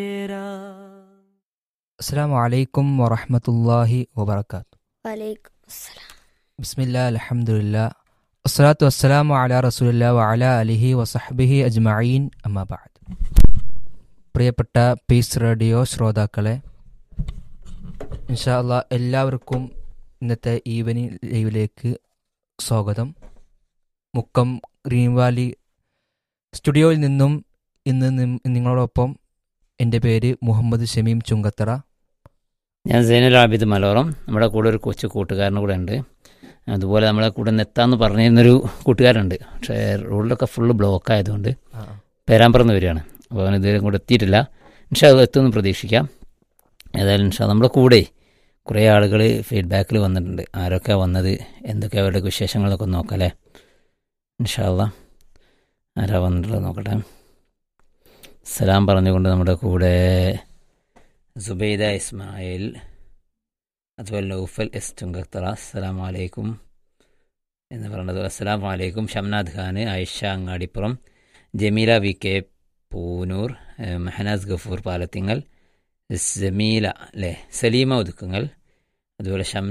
അസ്സാം വലൈക്കും വറഹമത്തല്ലാഹി വബർക്കാത്തു വലൈക്കും അസ്സലാം ബിസ്മില്ലാ അലഹമുല്ല വസ്സലാത്തു വസ്സലാമു അല റസൂലില്ല വഅല അലിഹി വസഹബിഹി അജ്മഈൻ അമ്മാബാദ് പ്രിയപ്പെട്ട പീസ് റേഡിയോ ശ്രോതാക്കളെ ഇൻഷാ അല്ലാ എല്ലാവർക്കും ഇന്നത്തെ ഈവനിങ് ലൈവിലേക്ക് സ്വാഗതം മുക്കം ഗ്രീൻ വാലി സ്റ്റുഡിയോയിൽ നിന്നും ഇന്ന് നി- നിങ്ങളോടൊപ്പം എൻ്റെ പേര് മുഹമ്മദ് ഷമീം ചുങ്കത്തറ ഞാൻ സൈനുൽ ആബിദ് മലോറം നമ്മുടെ കൂടെ ഒരു കൊച്ചു കൂട്ടുകാരനും കൂടെ ഉണ്ട് അതുപോലെ നമ്മളെ കൂടെ നെത്താന്ന് പറഞ്ഞിരുന്നൊരു കൂട്ടുകാരുണ്ട് പക്ഷേ റോഡിലൊക്കെ ഫുള്ള് ബ്ലോക്ക് ആയതുകൊണ്ട് പേരാമ്പ്രന്ന് വരികയാണ് അപ്പോൾ അവൻ ഇതുവരെ കൂടെ എത്തിയിട്ടില്ല ഇൻഷാ അത് എത്തുമെന്ന് പ്രതീക്ഷിക്കാം ഏതായാലും ഇൻഷാ നമ്മുടെ കൂടെ കുറേ ആളുകൾ ഫീഡ്ബാക്കിൽ വന്നിട്ടുണ്ട് ആരൊക്കെ വന്നത് എന്തൊക്കെ അവരുടെ വിശേഷങ്ങളൊക്കെ ഒന്ന് നോക്കാം അല്ലേ ഇൻഷാ അല്ലാ ആരാ വന്നിട്ടുള്ളത് നോക്കട്ടെ സലാം പറഞ്ഞുകൊണ്ട് നമ്മുടെ കൂടെ സുബൈദ ഇസ്മായിൽ അതുപോലെ നൗഫൽ എസ് ചുങ്കത്തറ അസ്സലാം വലൈക്കും എന്ന് പറയുന്നത് അസ്സലാം വലൈക്കും ഷംനാദ് ഖാൻ ആയിഷ അങ്ങാടിപ്പുറം ജമീല വി കെ പൂനൂർ ഏഹ് മെഹനാസ് ഗഫൂർ പാലത്തിങ്ങൽ ജമീല അല്ലേ സലീമ ഒതുക്കുങ്ങൽ അതുപോലെ ഷം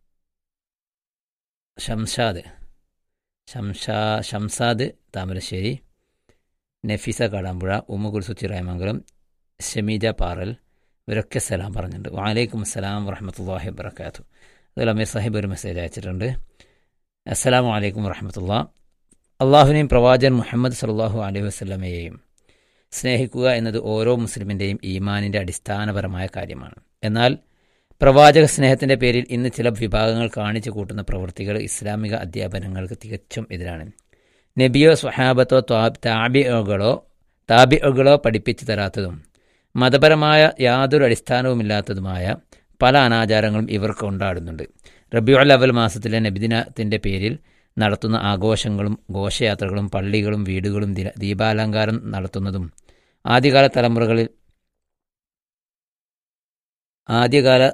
ഷംഷാദ് ഷംഷാ ഷംസാദ് താമരശ്ശേരി നഫീസ കാടാമ്പുഴ ഉമ്മ കുൽസു ചിറായമംഗലം ഷമീജ പാറൽ ഇവരൊക്കെ സലാം പറഞ്ഞിട്ടുണ്ട് വാലൈക്കും അസ്സലാം വറഹമത്തല്ലാഹി വബർക്കാത്തു അതുപോലെ അമീർ സാഹിബ് ഒരു മെസ്സേജ് അയച്ചിട്ടുണ്ട് അസ്സലാമു അലൈക്കും വറഹമത്തുള്ള അള്ളാഹുവിനെയും പ്രവാചകൻ മുഹമ്മദ് സല്ലാഹു അലൈഹി വസ്ലമയെയും സ്നേഹിക്കുക എന്നത് ഓരോ മുസ്ലിമിൻ്റെയും ഈമാനിൻ്റെ അടിസ്ഥാനപരമായ കാര്യമാണ് എന്നാൽ പ്രവാചക സ്നേഹത്തിൻ്റെ പേരിൽ ഇന്ന് ചില വിഭാഗങ്ങൾ കാണിച്ചു കൂട്ടുന്ന പ്രവൃത്തികൾ ഇസ്ലാമിക അധ്യാപനങ്ങൾക്ക് തികച്ചും എതിരാണ് നബിയോ സ്വഹാബത്തോ താബികളോ താബികളോ പഠിപ്പിച്ചു തരാത്തതും മതപരമായ യാതൊരു അടിസ്ഥാനവുമില്ലാത്തതുമായ പല അനാചാരങ്ങളും ഇവർ കൊണ്ടാടുന്നുണ്ട് റബിയുൽ അവൽ മാസത്തിലെ നബിദിനത്തിൻ്റെ പേരിൽ നടത്തുന്ന ആഘോഷങ്ങളും ഘോഷയാത്രകളും പള്ളികളും വീടുകളും ദിന- ദീപാലങ്കാരം നടത്തുന്നതും ആദ്യകാല തലമുറകളിൽ ആദ്യകാല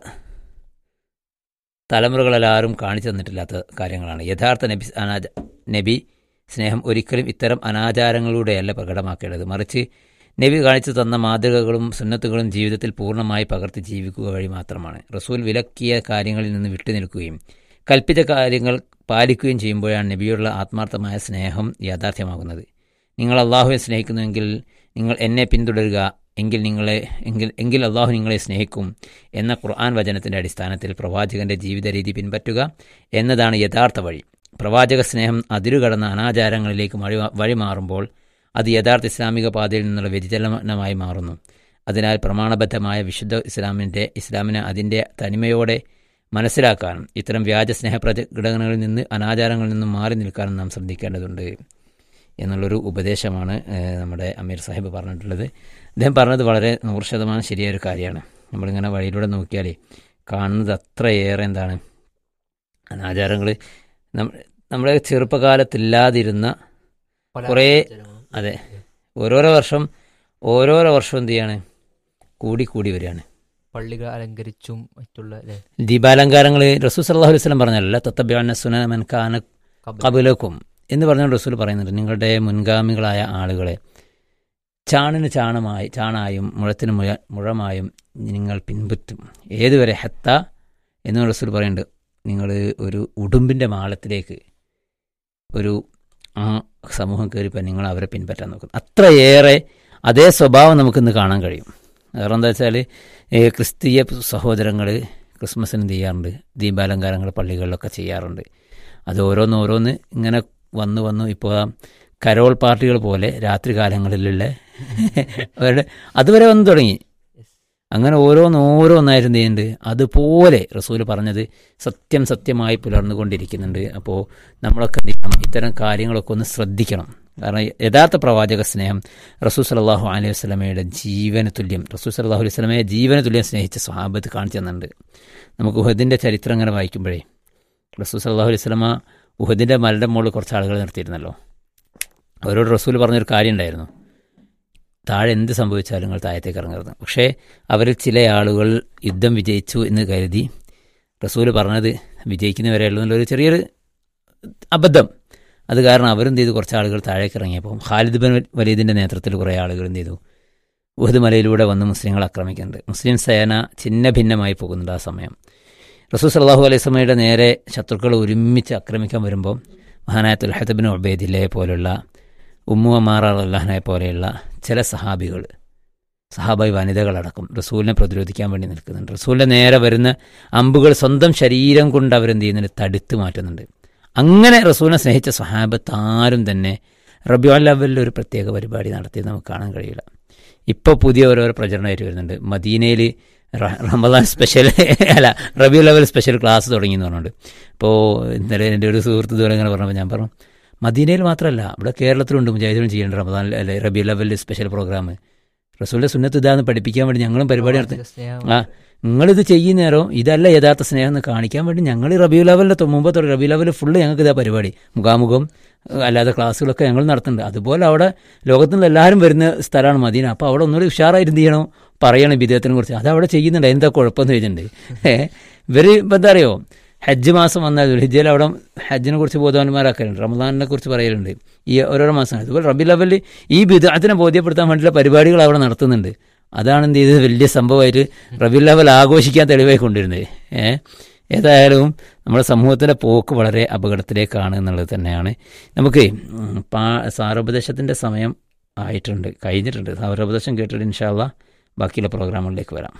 തലമുറകളെല്ലാവരും കാണിച്ചു തന്നിട്ടില്ലാത്ത കാര്യങ്ങളാണ് യഥാർത്ഥ നബി അനാച നബി സ്നേഹം ഒരിക്കലും ഇത്തരം അനാചാരങ്ങളിലൂടെയല്ല പ്രകടമാക്കേണ്ടത് മറിച്ച് നബി കാണിച്ചു തന്ന മാതൃകകളും സുന്നത്തുകളും ജീവിതത്തിൽ പൂർണ്ണമായി പകർത്തി ജീവിക്കുക വഴി മാത്രമാണ് റസൂൽ വിലക്കിയ കാര്യങ്ങളിൽ നിന്ന് വിട്ടുനിൽക്കുകയും കൽപ്പിച്ച കാര്യങ്ങൾ പാലിക്കുകയും ചെയ്യുമ്പോഴാണ് നബിയോടുള്ള ആത്മാർത്ഥമായ സ്നേഹം യാഥാർത്ഥ്യമാകുന്നത് നിങ്ങൾ അള്ളാഹുവെ സ്നേഹിക്കുന്നുവെങ്കിൽ നിങ്ങൾ എന്നെ പിന്തുടരുക എങ്കിൽ നിങ്ങളെ എങ്കിൽ എങ്കിൽ അള്ളാഹു നിങ്ങളെ സ്നേഹിക്കും എന്ന ഖുർആൻ വചനത്തിൻ്റെ അടിസ്ഥാനത്തിൽ പ്രവാചകന്റെ ജീവിത രീതി പിൻപറ്റുക എന്നതാണ് യഥാർത്ഥ വഴി പ്രവാചക സ്നേഹം അതിരുകടന്ന അനാചാരങ്ങളിലേക്ക് വഴി വഴിമാറുമ്പോൾ അത് യഥാർത്ഥ ഇസ്ലാമിക പാതയിൽ നിന്നുള്ള വ്യതിചലനമായി മാറുന്നു അതിനാൽ പ്രമാണബദ്ധമായ വിശുദ്ധ ഇസ്ലാമിൻ്റെ ഇസ്ലാമിനെ അതിൻ്റെ തനിമയോടെ മനസ്സിലാക്കാനും ഇത്തരം വ്യാജ സ്നേഹപ്രകടനങ്ങളിൽ നിന്ന് അനാചാരങ്ങളിൽ നിന്നും മാറി നിൽക്കാനും നാം ശ്രദ്ധിക്കേണ്ടതുണ്ട് എന്നുള്ളൊരു ഉപദേശമാണ് ഏഹ്, നമ്മുടെ അമീർ സാഹിബ് പറഞ്ഞിട്ടുള്ളത് അദ്ദേഹം പറഞ്ഞത് വളരെ നൂറ് ശതമാനം ശരിയായ ഒരു കാര്യമാണ് നമ്മളിങ്ങനെ വഴിയിലൂടെ നോക്കിയാലേ കാണുന്നത് അത്രയേറെ എന്താണ് അനാചാരങ്ങൾ നമ്മുടെ ചെറുപ്പകാലത്തില്ലാതിരുന്ന കുറേ അതെ ഓരോരോ വർഷം ഓരോരോ വർഷം എന്ത് ചെയ്യാണ് കൂടി കൂടി വരികയാണ് പള്ളികൾ അലങ്കരിച്ചും മറ്റുള്ള അല്ലേ ദീപാലങ്കാരങ്ങൾ റസൂൽ സല്ലാഹു അലൈഹി സ്വലം പറഞ്ഞല്ലോ തത്തബ്യാന സുനമൻ കാന കബുലക്കും എന്ന് പറഞ്ഞ റസൂൽ പറയുന്നുണ്ട് നിങ്ങളുടെ മുൻഗാമികളായ ആളുകളെ ചാണിന് ചാണമായി ചാണായും മുഴത്തിന് മുഴ മുഴമായും നിങ്ങൾ പിൻപറ്റും ഏതുവരെ ഹെത്ത എന്ന് റസൂൽ പറയുന്നുണ്ട് നിങ്ങൾ ഒരു ഉടുമ്പിൻ്റെ മാളത്തിലേക്ക് ഒരു ആ സമൂഹം കയറിപ്പോൾ നിങ്ങൾ അവരെ പിൻപറ്റാൻ നോക്കും അത്രയേറെ അതേ സ്വഭാവം നമുക്കിന്ന് കാണാൻ കഴിയും കാരണം എന്താ വെച്ചാൽ ക്രിസ്തീയ സഹോദരങ്ങൾ ക്രിസ്മസിന് എന്ത് ചെയ്യാറുണ്ട് ദീപാലങ്കാരങ്ങൾ പള്ളികളിലൊക്കെ ചെയ്യാറുണ്ട് അത് ഓരോന്ന് ഓരോന്ന് ഇങ്ങനെ വന്നു വന്നു ഇപ്പോൾ കരോൾ പാർട്ടികൾ പോലെ രാത്രി കാലങ്ങളിലുള്ള അവരുടെ അതുവരെ വന്നു തുടങ്ങി അങ്ങനെ ഓരോന്ന് ഓരോന്നായിരുന്നു എന്ത് ചെയ്യുന്നുണ്ട് അതുപോലെ റസൂൽ പറഞ്ഞത് സത്യം സത്യമായി പുലർന്നുകൊണ്ടിരിക്കുന്നുണ്ട് അപ്പോൾ നമ്മളൊക്കെ എന്ത് ചെയ്യണം ഇത്തരം കാര്യങ്ങളൊക്കെ ഒന്ന് ശ്രദ്ധിക്കണം കാരണം യഥാർത്ഥ പ്രവാചക സ്നേഹം റസൂൽ സലാഹു അലൈഹി വസ്ലമയുടെ ജീവന തുല്യം റസൂൽ സലാഹു അലൈഹി വസ്ലമയെ ജീവന തുല്യം സ്നേഹിച്ച സ്വഹാബത്ത് കാണിച്ചു തന്നിട്ടുണ്ട് നമുക്ക് ഉഹദിൻ്റെ ചരിത്രം അങ്ങനെ വായിക്കുമ്പോഴേ റസൂൽ സലാഹു അലൈഹി വസ്ലമ ഉഹദിൻ്റെ മലയുടെ മുകളിൽ കുറച്ച് ആളുകൾ നിർത്തിയിരുന്നല്ലോ അവരോട് റസൂൽ പറഞ്ഞൊരു കാര്യം ഉണ്ടായിരുന്നു താഴെ എന്ത് സംഭവിച്ചാലും നിങ്ങൾ താഴത്തേക്ക് ഇറങ്ങരുത് പക്ഷേ അവരിൽ ചില ആളുകൾ യുദ്ധം വിജയിച്ചു എന്ന് കരുതി റസൂൽ പറഞ്ഞത് വിജയിക്കുന്നവരെയുള്ളൂ എന്നുള്ളൊരു ചെറിയൊരു അബദ്ധം അത് കാരണം അവരെന്ത് ചെയ്തു കുറച്ച് ആളുകൾ താഴേക്ക് ഇറങ്ങിയപ്പോൾ ഖാലിദ് ബിൻ വലീദിൻ്റെ നേതൃത്വത്തിൽ കുറേ ആളുകൾ എന്ത് ചെയ്തു ഉഹദ് മലയിലൂടെ വന്ന് മുസ്ലിങ്ങൾ ആക്രമിക്കുന്നുണ്ട് മുസ്ലിം സേന ഛിന്ന ഭിന്നമായി പോകുന്നുണ്ട് ആ സമയം റസൂൽ സല്ലാഹു അലൈഹി സമയുടെ നേരെ ശത്രുക്കൾ ഒരുമിച്ച് ആക്രമിക്കാൻ വരുമ്പോൾ മഹാനായ തുൽഹത്തബിൻ ഒബേദിലെ പോലുള്ള ഉമ്മു അമാർ അള്ളാഹനെ പോലെയുള്ള ചില സഹാബികൾ സഹാബായി വനിതകളടക്കം റസൂലിനെ പ്രതിരോധിക്കാൻ വേണ്ടി നിൽക്കുന്നുണ്ട് റസൂലിൻ്റെ നേരെ വരുന്ന അമ്പുകൾ സ്വന്തം ശരീരം കൊണ്ട് അവരെന്ത് ചെയ്യുന്നുണ്ട് തടുത്ത് മാറ്റുന്നുണ്ട് അങ്ങനെ റസൂലിനെ സ്നേഹിച്ച സഹാബത്ത് ആരും തന്നെ റബിയോൾ ലെവലിൽ ഒരു പ്രത്യേക പരിപാടി നടത്തിയത് നമുക്ക് കാണാൻ കഴിയില്ല ഇപ്പോൾ പുതിയ ഓരോരോ പ്രചരണമായിട്ട് വരുന്നുണ്ട് മദീനയിൽ റമദാൻ സ്പെഷ്യൽ അല്ല റബിയു ലെവൽ സ്പെഷ്യൽ ക്ലാസ് തുടങ്ങി എന്ന് പറഞ്ഞുകൊണ്ട് ഇപ്പോൾ ഇന്നലെ എൻ്റെ ഒരു സുഹൃത്ത് ദൂരം ഇങ്ങനെ പറഞ്ഞപ്പോൾ ഞാൻ പറഞ്ഞു മദീനയിൽ മാത്രമല്ല ഇവിടെ കേരളത്തിലുണ്ട് മുജാഹിദിനും ചെയ്യേണ്ട റമദാൻ അല്ലെ റബിയു ലെവലിൽ സ്പെഷ്യൽ പ്രോഗ്രാം റസൂലിൻ്റെ സുന്നത്ത് ഇതാന്ന് പഠിപ്പിക്കാൻ വേണ്ടി ഞങ്ങളും പരിപാടി നടത്തി സ്നേഹം ആ നിങ്ങളിത് ചെയ്യുന്നേരം ഇതല്ല യഥാർത്ഥ സ്നേഹം എന്ന് കാണിക്കാൻ വേണ്ടി ഞങ്ങൾ റബിയു ലെവലിൻ്റെ മുമ്പ് തൊട്ട് റബിയു ലെവലിൽ ഫുള്ള് ഞങ്ങൾക്ക് ഇതാ പരിപാടി മുഖാമുഖം ഏഹ് അല്ലാതെ ക്ലാസ്സുകളൊക്കെ ഞങ്ങൾ നടത്തുന്നുണ്ട് അതുപോലെ അവിടെ ലോകത്തുനിന്ന് എല്ലാവരും വരുന്ന സ്ഥലമാണ് മദീന അപ്പോൾ അവിടെ ഒന്നുകൂടി ഉഷാറായിട്ട് എന്ത് ചെയ്യണം പറയണം വിദേഹത്തിനെ കുറിച്ച് അത് അവിടെ ചെയ്യുന്നുണ്ട് എന്താ കുഴപ്പമെന്ന് ചോദിച്ചിട്ടുണ്ട് ഏഹ് ഇവർ ഇപ്പം എന്താ അറിയോ ഹജ്ജ് മാസം വന്നാൽ ഹിജ്ജയിൽ അവിടെ ഹജ്ജിനെ കുറിച്ച് ബോധവാന്മാരാക്കലുണ്ട് റമദാനിനെ കുറിച്ച് പറയലുണ്ട് ഈ ഓരോരോ മാസം അതുപോലെ റബി ലെവലിൽ ഈ വിദഗ്ധത്തിനെ ബോധ്യപ്പെടുത്താൻ വേണ്ടിയുള്ള പരിപാടികൾ അവിടെ നടത്തുന്നുണ്ട് അതാണ് എന്ത് ചെയ്തത് വലിയ സംഭവമായിട്ട് റബി ലെവൽ ആഘോഷിക്കാൻ തെളിവായി കൊണ്ടിരുന്നത് ഏഹ് ഏതായാലും നമ്മുടെ സമൂഹത്തിൻ്റെ പോക്ക് വളരെ അപകടത്തിലേക്കാണ് എന്നുള്ളത് തന്നെയാണ് നമുക്ക് ഉം, പാ സാരോപദേശത്തിൻ്റെ സമയം ആയിട്ടുണ്ട് കഴിഞ്ഞിട്ടുണ്ട് സാരോപദേശം കേട്ടിട്ട് ഇൻഷാല്ല ബാക്കിയുള്ള പ്രോഗ്രാമുകളിലേക്ക് വരാം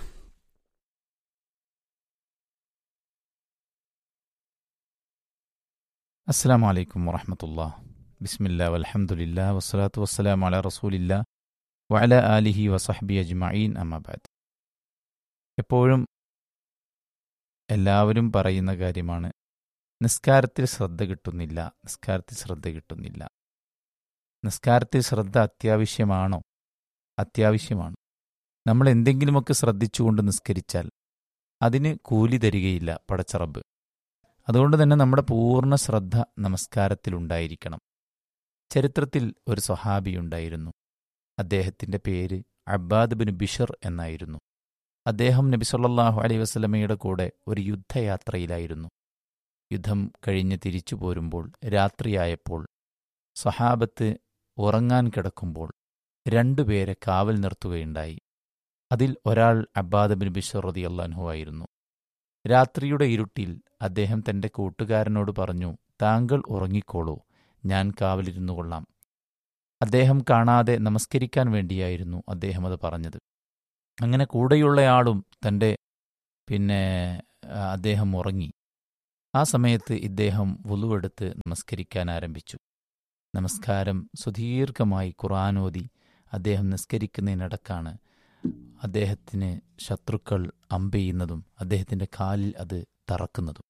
അസ്സാം വലൈക്കും വറഹമത്തുള്ള ബിസ്മില്ല വലഹമുല്ല വസ്സലാത്തു വസ്സലാം അല റസൂലില്ല വഅല ആലിഹി വസഹബി അജ്മഈൻ അമ്മബാദ് എപ്പോഴും എല്ലാവരും പറയുന്ന കാര്യമാണ് നിസ്കാരത്തിൽ ശ്രദ്ധ കിട്ടുന്നില്ല നിസ്കാരത്തിൽ ശ്രദ്ധ കിട്ടുന്നില്ല നിസ്കാരത്തിൽ ശ്രദ്ധ അത്യാവശ്യമാണോ അത്യാവശ്യമാണ് നമ്മൾ എന്തെങ്കിലുമൊക്കെ ശ്രദ്ധിച്ചുകൊണ്ട് നിസ്കരിച്ചാൽ അതിന് കൂലി തരികയില്ല പടച്ചറബ് അതുകൊണ്ട് തന്നെ നമ്മുടെ പൂർണ്ണ ശ്രദ്ധ നമസ്കാരത്തിലുണ്ടായിരിക്കണം ചരിത്രത്തിൽ ഒരു സ്വഹാബിയുണ്ടായിരുന്നു അദ്ദേഹത്തിന്റെ പേര് അബ്ബാദ് ബിൻ ബിഷർ എന്നായിരുന്നു അദ്ദേഹം നബി സല്ലല്ലാഹു അലൈഹി വസല്ലമയുടെ കൂടെ ഒരു യുദ്ധയാത്രയിലായിരുന്നു യുദ്ധം കഴിഞ്ഞ് തിരിച്ചു പോരുമ്പോൾ രാത്രിയായപ്പോൾ സ്വഹാബത്ത് ഉറങ്ങാൻ കിടക്കുമ്പോൾ രണ്ടുപേരെ കാവൽ നിർത്തുകയുണ്ടായി അതിൽ ഒരാൾ അബ്ബാദ് ബിൻ ബിഷർ റളിയല്ലാഹു ആയിരുന്നു രാത്രിയുടെ ഇരുട്ടിൽ അദ്ദേഹം തന്റെ കൂട്ടുകാരനോട് പറഞ്ഞു താങ്കൾ ഉറങ്ങിക്കോളൂ ഞാൻ കാവലിരുന്നു കൊള്ളാം അദ്ദേഹം കാണാതെ നമസ്കരിക്കാൻ വേണ്ടിയായിരുന്നു അദ്ദേഹം അത് പറഞ്ഞത് അങ്ങനെ കൂടെയുള്ളയാളും തന്റെ പിന്നെ ആ, അദ്ദേഹം ഉറങ്ങി ആ സമയത്ത് ഇദ്ദേഹം വുളുവെടുത്ത് നമസ്കരിക്കാൻ ആരംഭിച്ചു നമസ്കാരം സുദീർഘമായി ഖുറാനോദി അദ്ദേഹം നിസ്കരിക്കുന്നതിനിടക്കാണ് അദ്ദേഹത്തിന് ശത്രുക്കൾ അമ്പെയ്യുന്നതും അദ്ദേഹത്തിന്റെ കാലിൽ അത് തറക്കുന്നതും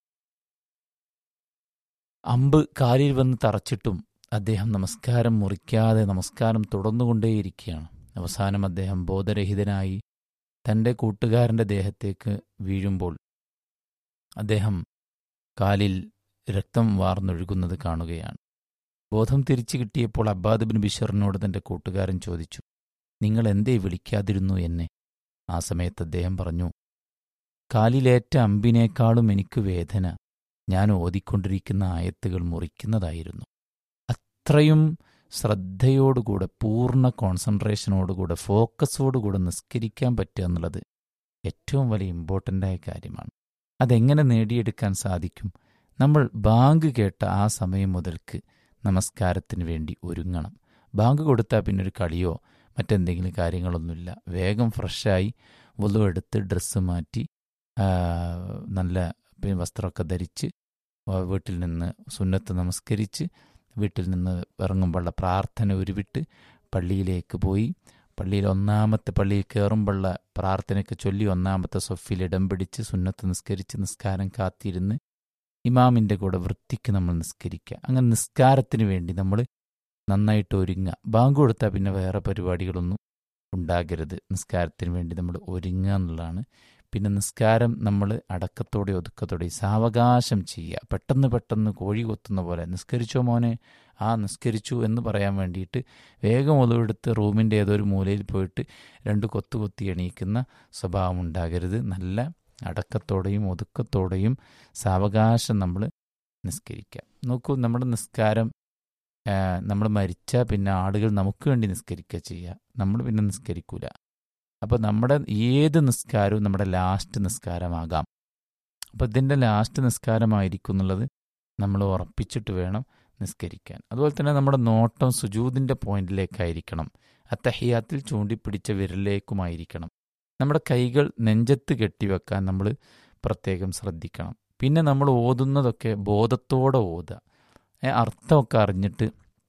അമ്പ് കാലിൽ വന്ന് തറച്ചിട്ടും അദ്ദേഹം നമസ്കാരം മുറിക്കാതെ നമസ്കാരം തുടർന്നുകൊണ്ടേയിരിക്കുകയാണ് അവസാനം അദ്ദേഹം ബോധരഹിതനായി തന്റെ കൂട്ടുകാരന്റെ ദേഹത്തേക്ക് വീഴുമ്പോൾ അദ്ദേഹം കാലിൽ രക്തം വാർന്നൊഴുകുന്നത് കാണുകയാണ് ബോധം തിരിച്ചു കിട്ടിയപ്പോൾ അബ്ബാദ് ബിൻ ബിഷറിനോട് തന്റെ കൂട്ടുകാരൻ ചോദിച്ചു നിങ്ങൾ എന്തേ വിളിക്കാതിരുന്നു എന്നെ ആ സമയത്ത് അദ്ദേഹം പറഞ്ഞു കാലിലേറ്റ അമ്പിനേക്കാളും എനിക്ക് വേദന ഞാൻ ഓതിക്കൊണ്ടിരിക്കുന്ന ആയത്തുകൾ മുറിക്കുന്നതായിരുന്നു അത്രയും ശ്രദ്ധയോടുകൂടെ പൂർണ്ണ കോൺസെൻട്രേഷനോടുകൂടെ ഫോക്കസോടുകൂടെ നിസ്കരിക്കാൻ പറ്റുക എന്നുള്ളത് ഏറ്റവും വലിയ ഇമ്പോർട്ടൻ്റായ കാര്യമാണ് അതെങ്ങനെ നേടിയെടുക്കാൻ സാധിക്കും നമ്മൾ ബാങ്ക് കേട്ട ആ സമയം മുതൽക്ക് നമസ്കാരത്തിന് വേണ്ടി ഒരുങ്ങണം ബാങ്ക് കൊടുത്താൽ പിന്നെ ഒരു കളിയോ മറ്റെന്തെങ്കിലും കാര്യങ്ങളൊന്നുമില്ല വേഗം ഫ്രഷായി വലു എടുത്ത് ഡ്രസ്സ് മാറ്റി ആ, നല്ല പിന്നെ വസ്ത്രമൊക്കെ ധരിച്ച് ആ, വീട്ടിൽ നിന്ന് സുന്നത്ത് നമസ്കരിച്ച് വീട്ടിൽ നിന്ന് ഇറങ്ങുമ്പോഴുള്ള പ്രാർത്ഥന ഉരുവിട്ട് പള്ളിയിലേക്ക് പോയി പള്ളിയിൽ ഒന്നാമത്തെ പള്ളിയിൽ കയറുമ്പോഴുള്ള പ്രാർത്ഥനയ്ക്ക് ചൊല്ലി ഒന്നാമത്തെ സൊഫിൽ ഇടം പിടിച്ച് സുന്നത്ത് നിസ്കരിച്ച് നിസ്കാരം കാത്തിരുന്ന് ഇമാമിൻ്റെ കൂടെ വൃത്തിക്ക് നമ്മൾ നിസ്കരിക്കുക അങ്ങനെ നിസ്കാരത്തിന് വേണ്ടി നമ്മൾ നന്നായിട്ട് ഒരുങ്ങുക ബാങ്ക് കൊടുത്താൽ പിന്നെ വേറെ പരിപാടികളൊന്നും ഉണ്ടാകരുത് നിസ്കാരത്തിന് വേണ്ടി നമ്മൾ ഒരുങ്ങുക എന്നുള്ളതാണ് പിന്നെ നിസ്കാരം നമ്മൾ അടക്കത്തോടെ ഒതുക്കത്തോടെ സാവകാശം ചെയ്യുക പെട്ടെന്ന് പെട്ടെന്ന് കോഴി കൊത്തുന്ന പോലെ നിസ്കരിച്ചോ മോനെ ആ നിസ്കരിച്ചു എന്ന് പറയാൻ വേണ്ടിയിട്ട് വേഗം ഒതുവെടുത്ത് റൂമിൻ്റെ ഏതോ ഒരു മൂലയിൽ പോയിട്ട് രണ്ട് കൊത്തു കൊത്തി എണീക്കുന്ന സ്വഭാവം ഉണ്ടാകരുത് നല്ല അടക്കത്തോടെയും ഒതുക്കത്തോടെയും സാവകാശം നമ്മൾ നിസ്കരിക്കുക നോക്കൂ നമ്മുടെ നിസ്കാരം നമ്മൾ മരിച്ചാൽ പിന്നെ ആളുകൾ നമുക്ക് വേണ്ടി നിസ്കരിക്കുക ചെയ്യുക നമ്മൾ പിന്നെ നിസ്കരിക്കൂല അപ്പോൾ നമ്മുടെ ഏത് നിസ്കാരവും നമ്മുടെ ലാസ്റ്റ് നിസ്കാരമാകാം അപ്പോൾ ഇതിൻ്റെ ലാസ്റ്റ് നിസ്കാരമായിരിക്കും എന്നുള്ളത് നമ്മൾ ഉറപ്പിച്ചിട്ട് വേണം നിസ്കരിക്കാൻ അതുപോലെ തന്നെ നമ്മുടെ നോട്ടം സുജൂദിൻ്റെ പോയിന്റിലേക്കായിരിക്കണം അത്തഹിയാത്തിൽ ചൂണ്ടിപ്പിടിച്ച വിരലിലേക്കുമായിരിക്കണം നമ്മുടെ കൈകൾ നെഞ്ചത്ത് കെട്ടിവെക്കാൻ നമ്മൾ പ്രത്യേകം ശ്രദ്ധിക്കണം പിന്നെ നമ്മൾ ഓതുന്നതൊക്കെ ബോധത്തോടെ ഓതുക ഏ, അർത്ഥമൊക്കെ അറിഞ്ഞിട്ട്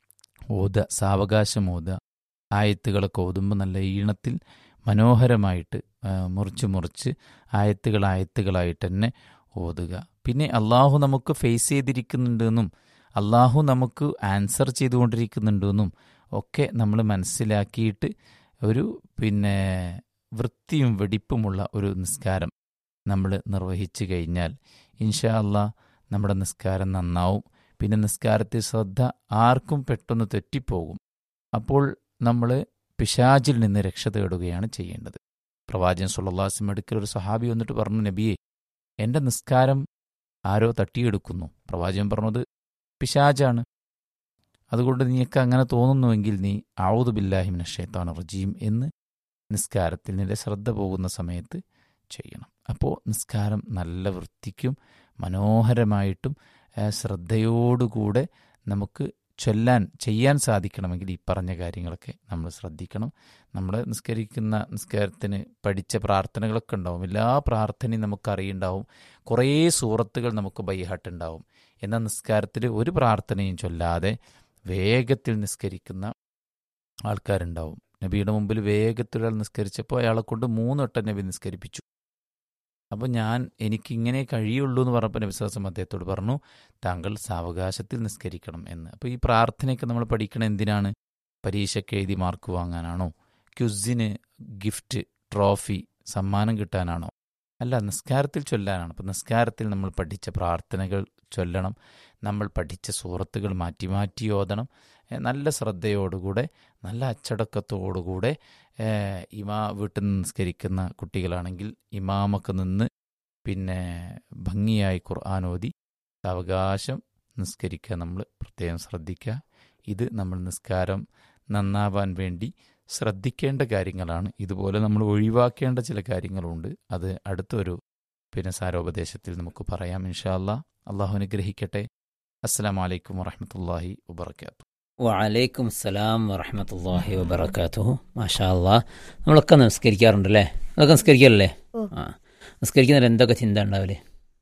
ഓതുക സാവകാശം ഓതുക ആയത്തുകളൊക്കെ ഓതുമ്പോൾ നല്ല ഈണത്തിൽ മനോഹരമായിട്ട് ആ, മുറിച്ച് മുറിച്ച് ആയത്തുകൾ ആയത്തുകളായിട്ട് തന്നെ ഓതുക പിന്നെ അള്ളാഹു നമുക്ക് ഫേസ് ചെയ്തിരിക്കുന്നുണ്ടെന്നും അള്ളാഹു നമുക്ക് ആൻസർ ചെയ്തുകൊണ്ടിരിക്കുന്നുണ്ടെന്നും ഒക്കെ നമ്മൾ മനസ്സിലാക്കിയിട്ട് ഒരു പിന്നെ വൃത്തിയും വെടിപ്പുമുള്ള ഒരു നിസ്കാരം നമ്മൾ നിർവഹിച്ചു കഴിഞ്ഞാൽ ഇൻഷാ അള്ളാ നമ്മുടെ നിസ്കാരം നന്നാവും പിന്നെ നിസ്കാരത്തിൽ ശ്രദ്ധ ആർക്കും പെട്ടെന്ന് തെറ്റിപ്പോകും അപ്പോൾ നമ്മൾ പിശാചിൽ നിന്ന് രക്ഷ തേടുകയാണ് ചെയ്യേണ്ടത് പ്രവാചകൻ സുല്ലാസിം അടുക്കൽ ഒരു സഹാബി വന്നിട്ട് പറഞ്ഞു നബിയെ എൻ്റെ നിസ്കാരം ആരോ തട്ടിയെടുക്കുന്നു പ്രവാചകൻ പറഞ്ഞത് പിശാജാണ് അതുകൊണ്ട് നീയൊക്കെ അങ്ങനെ തോന്നുന്നുവെങ്കിൽ നീ ഔദു ബില്ലാഹിമിന ഷേത്താൻ റജീം എന്ന് നിസ്കാരത്തിൽ നിന്റെ ശ്രദ്ധ പോകുന്ന സമയത്ത് ചെയ്യണം അപ്പോൾ നിസ്കാരം നല്ല വൃത്തിക്കും മനോഹരമായിട്ടും ആ, ശ്രദ്ധയോടുകൂടെ നമുക്ക് ചൊല്ലാൻ ചെയ്യാൻ സാധിക്കണമെങ്കിൽ ഈ പറഞ്ഞ കാര്യങ്ങളൊക്കെ നമ്മൾ ശ്രദ്ധിക്കണം നമ്മൾ നിസ്കരിക്കുന്ന നിസ്കാരത്തിന് പഠിച്ച പ്രാർത്ഥനകളൊക്കെ ഉണ്ടാവും എല്ലാ പ്രാർത്ഥനയും നമുക്ക് അറിയുണ്ടാവും കുറേ സൂറത്തുകൾ നമുക്ക് ബൈഹാട്ടുണ്ടാവും എന്നാൽ നിസ്കാരത്തിൽ ഒരു പ്രാർത്ഥനയും ചൊല്ലാതെ വേഗത്തിൽ നിസ്കരിക്കുന്ന ആൾക്കാരുണ്ടാവും നബിയുടെ മുമ്പിൽ വേഗത്തിൽ ഒരാൾ നിസ്കരിച്ചപ്പോൾ അയാളെ കൊണ്ട് മൂന്ന് വട്ടം നബി നിസ്കരിപ്പിച്ചു അപ്പോൾ ഞാൻ എനിക്ക് ഇങ്ങനെ കഴിയുള്ളൂ എന്ന് പറഞ്ഞപ്പോൾ നബിസ്വാസം അദ്ദേഹത്തോട് പറഞ്ഞു താങ്കൾ സാവകാശത്തിൽ നിസ്കരിക്കണം എന്ന് അപ്പോൾ ഈ പ്രാർത്ഥനയൊക്കെ നമ്മൾ പഠിക്കണം എന്തിനാണ് പരീക്ഷയ്ക്ക് എഴുതി മാർക്ക് വാങ്ങാനാണോ ക്യുസിന് ഗിഫ്റ്റ് ട്രോഫി സമ്മാനം കിട്ടാനാണോ അല്ല നിസ്കാരത്തിൽ ചൊല്ലാനാണ് അപ്പോൾ നിസ്കാരത്തിൽ നമ്മൾ പഠിച്ച പ്രാർത്ഥനകൾ ചൊല്ലണം നമ്മൾ പഠിച്ച സൂറത്തുകൾ മാറ്റി മാറ്റി ഓതണം ഏ, നല്ല ശ്രദ്ധയോടുകൂടെ നല്ല അച്ചടക്കത്തോടുകൂടെ ഏ, ഇമാ വീട്ടിൽ നിന്ന് നിസ്കരിക്കുന്ന കുട്ടികളാണെങ്കിൽ ഇമാമൊക്കെ നിന്ന് പിന്നെ ഭംഗിയായി ഖുർആൻ ഓതി അവകാശം നിസ്കരിക്കുക നമ്മൾ പ്രത്യേകം ശ്രദ്ധിക്കുക ഇത് നമ്മൾ നിസ്കാരം നന്നാവാൻ വേണ്ടി ശ്രദ്ധിക്കേണ്ട കാര്യങ്ങളാണ് ഇതുപോലെ നമ്മൾ ഒഴിവാക്കേണ്ട ചില കാര്യങ്ങളുണ്ട് അത് അടുത്തൊരു പിന്നെ സാരോപദേശത്തിൽ നമുക്ക് പറയാം ഇൻഷാ അല്ലാ അള്ളാഹു അനുഗ്രഹിക്കട്ടെ അസ്സാം വലൈക്കും വറഹമത്തല്ലാഹി വബർക്കാത്തു വലൈക്കും സലാം വറഹമത്തല്ലാഹി വബർക്കാത്തുഹു മാഷാ അല്ലാ നമ്മളൊക്കെ നമസ്കരിക്കാറുണ്ടല്ലേ അതൊക്കെ നിസ്കരിക്കാറല്ലേ ഓ. ആ നിസ്കരിക്കുന്നതിൽ എന്തൊക്കെ ചിന്ത ഉണ്ടാവില്ലേ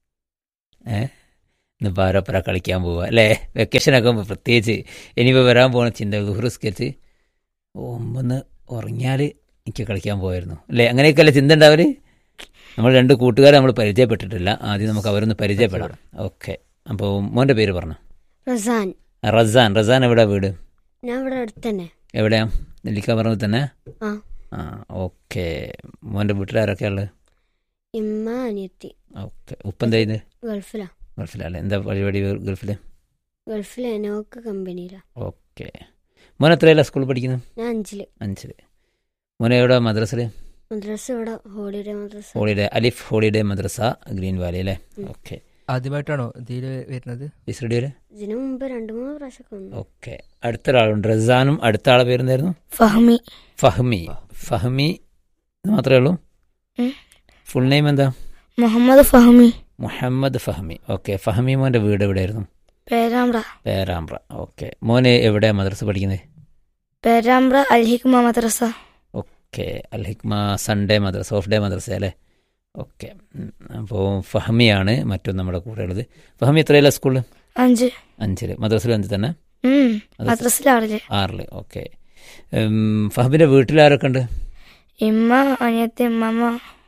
ഏ ഇന്നിപ്പോൾ ആരോപ്പര കളിക്കാൻ പോവുക അല്ലേ വെക്കേഷനൊക്കെ ആകുമ്പോൾ പ്രത്യേകിച്ച് ഇനിയിപ്പോൾ വരാൻ പോകുന്ന ചിന്ത ഗുഹുസ്കരിച്ച് ഒമ്പന്ന് ഉറങ്ങിയാൽ എനിക്ക് കളിക്കാൻ പോയായിരുന്നു അല്ലേ അങ്ങനെയൊക്കെയല്ലേ ചിന്ത ഉണ്ടാവല് നമ്മൾ രണ്ട് കൂട്ടുകാരെ നമ്മൾ പരിചയപ്പെട്ടിട്ടില്ല ആദ്യം നമുക്ക് അവരൊന്ന് പരിചയപ്പെടാം ഓക്കെ അപ്പോൾ മോൻ്റെ പേര് പറഞ്ഞു റസാൻ റസാൻ റസാൻ എവിടെ വീട് ഞാൻ ഇവിടെ അടുത്ത് തന്നെ എവിടെയാ നെല്ലിക്ക പറമ്പിൽ തന്നെ ആ ആ ഓക്കെ മോൻ്റെ വീട്ടിലാരൊക്കെയാ ഉള്ളത് ഇമ്മ അനിയത്തി ഓക്കെ ഉപ്പ എന്താ ചെയ്യുന്നത് ഗൾഫിലാ ഗൾഫിലല്ലേ എന്താ പരിപാടി ഗൾഫിൽ ഗൾഫിൽ എനോക്ക് കമ്പനിയിലാ ഓക്കെ മോൻ എത്രയല്ല സ്കൂളിൽ പഠിക്കുന്നത് ഞാൻ അഞ്ചില് അഞ്ചിൽ മോനെ എവിടെ മദ്രസയിൽ മദ്രസ ഇവിടെ ഹോളിഡേ മദ്രസ ഹോളിഡേ അലിഫ് ഹോളിഡേ മദ്രസ ഗ്രീൻ വാലി അല്ലേ ഉം. ഓക്കെ ആദ്യമായിട്ടാണോ ഇതിൽ വരുന്നത് ഇസ്രഡിയിൽ ഇതിനു മുമ്പ് രണ്ടു മൂന്ന് പ്രാവശ്യമൊക്കെ വന്നു ഓക്കെ അടുത്തൊരാളുണ്ട് റസാനും അടുത്ത ആളെ പേരെന്തായിരുന്നു ഫഹമി ഫഹ്മി ഫഹ്മി ഇത് മാത്രമേ ഉള്ളൂ ഉം. ഫുൾ നെയിം എന്താ മുഹമ്മദ് ഫഹമി മുഹമ്മദ് ഫഹ്മി ഓക്കെ ഫഹ്മി മോൻ്റെ വീട് എവിടെയായിരുന്നു പേരാമ്പ്ര പേരാമ്പ്ര ഓക്കെ മോന് എവിടെയാ മദ്രസ പഠിക്കുന്നത് പേരാമ്പ്ര അൽഹിക്മ മദ്രസ ഓക്കെ അൽ ഹിക്മ സൺഡേ മദ്രസ ഓഫ് ഡേ മദ്രസ അല്ലേ ഓക്കെ അപ്പോൾ ഫഹ്മിയാണ് മറ്റൊന്ന് നമ്മുടെ കൂടെ ഉള്ളത് ഫഹ്മി എത്രയല്ല സ്കൂളിൽ അഞ്ച് അഞ്ചിൽ മദ്രസയിൽ അഞ്ച് തന്നെ ഉം മദ്രസ മദ്രസിലാറില് ആറിൽ ഓക്കെ ഫഹ്മിൻ്റെ വീട്ടിലാരൊക്കെ ഉണ്ട് ഇമ്മ അനിയത്തി അമ്മമ്മ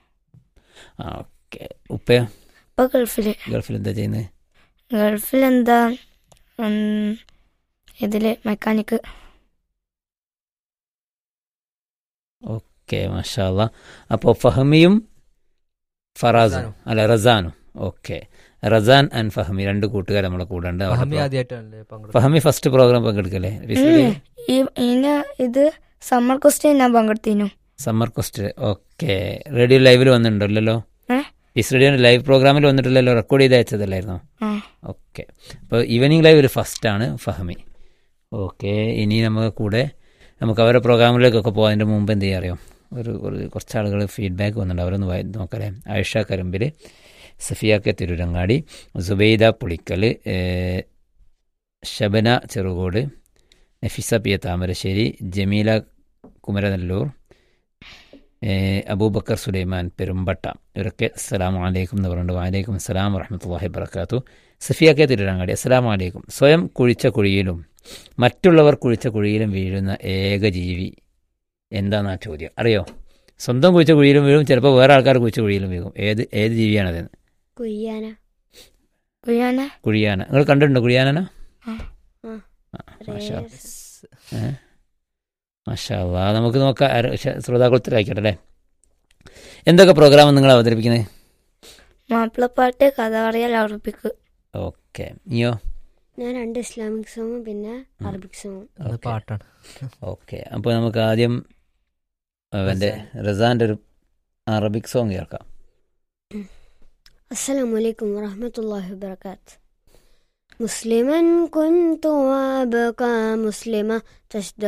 ആ ഓക്കെ ഉപ്പയോ ഇപ്പൊ ഗൾഫില് ഗൾഫിൽ എന്താ ചെയ്യുന്നത് ഗൾഫിൽ എന്താ ഉം, ഇതില് മെക്കാനിക്ക് ഓക്കെ മാഷാല്ല അപ്പോൾ ഫഹ്മിയും ഫറാസും റസാനും. അല്ല റസാനും ഓക്കെ റസാൻ ആൻഡ് ഫഹ്മി രണ്ട് കൂട്ടുകാർ നമ്മളെ കൂടെ ഉണ്ട് അവരുടെ ഫഹമി പ്രോ- ആദ്യമായിട്ടാണല്ലേ പങ്കെടുത്തത് ഫഹ്മി ഫസ്റ്റ് പ്രോഗ്രാം പങ്കെടുക്കല്ലേ ഉം. ഈ ഇന ഇത് സമ്മർ ക്വസ്റ്റ്യൻ ഞാൻ പങ്കെടുത്തിനു സമ്മർ ക്വസ്റ്റ് ഓക്കെ റേഡിയോ ലൈവിൽ വന്നിട്ടുണ്ടല്ലോ ഏ? പീസ് റേഡിയോ ലൈവ് പ്രോഗ്രാമിൽ വന്നിട്ടില്ലല്ലോ റെക്കോർഡ് ചെയ്ത് അയച്ചതല്ലായിരുന്നോ ആ ഓക്കെ അപ്പോൾ ഈവനിങ് ലൈവ് ഒരു ഫസ്റ്റാണ് ഫഹമി ഓക്കെ ഇനി നമുക്ക് കൂടെ നമുക്ക് അവരുടെ പ്രോഗ്രാമിലേക്കൊക്കെ പോകാൻ അതിൻ്റെ മുമ്പ് എന്ത് ചെയ്യാം അറിയോ ഒരു ഒരു കുറച്ച് ആളുകൾ ഫീഡ്ബാക്ക് വന്നിട്ടുണ്ട് അവരൊന്ന് വായി നോക്കലേ ആയിഷ കരുമ്പിൽ സഫിയ കെ തിരുരങ്ങാടി സുബൈദ പുളിക്കൽ ഏഹ്, ഷബന ചെറുകോട് നഫിസ പി എ താമരശ്ശേരി ജമീല കുമരനെല്ലൂർ ഏഹ്, അബൂബക്കർ സുലൈമാൻ പെരുമ്പട്ട ഇവരൊക്കെ അസ്സലാമു അലൈക്കും എന്ന് പറഞ്ഞിട്ട് വാലൈക്കും അസ്സലാം വറഹമത്തല്ലാഹി വബർക്കാത്തു സഫിയ കെ തിരുരങ്ങാടി അസ്സലാമു അലൈക്കും സ്വയം കുഴിച്ച കുഴിയിലും മറ്റുള്ളവർ കുഴിച്ച കുഴിയിലും വീഴുന്ന ഏക ജീവി എന്താണെന്നാ ചോദ്യം അറിയോ സ്വന്തം കുഴിച്ച കുഴിയിലും വീഴും ചിലപ്പോൾ വേറെ ആൾക്കാർ കുഴിച്ച കുഴിയിലും വീഴും ഏത് ഏത് ജീവിയാണത് കുയ്യാന കുഴിയാന കുഴിയാന നിങ്ങൾ കണ്ടിട്ടുണ്ടോ കുഴിയാനോ ആ. ആ. മാഷാ റേസ്. ഏ? മാഷാ അല്ലാ. നമുക്ക് നോക്കാം ആര- ശ- ശ്രോതാക്കുളത്തിലായിക്കോട്ടെ അല്ലേ എന്തൊക്കെ പ്രോഗ്രാം നിങ്ങൾ അവതരിപ്പിക്കുന്നത് മാപ്പിളപ്പാട്ട് കഥ പറയൽ അറബിക്ക് ഓക്കെ ഇനിയോ ഞാൻ രണ്ട് ഇസ്ലാമിക് സോങ്ങും പിന്നെ അറബിക് സോങ്ങും അത് ഓക്കേ. പാട്ടാണ് ഓക്കെ അപ്പോൾ നമുക്ക് ആദ്യം അവൻ്റെ റസാൻ്റെ ഒരു അറബിക് സോങ് കേൾക്കാം السلام عليكم ورحمة الله وبركاته مسلما كنت وأبقى مسلمة تشد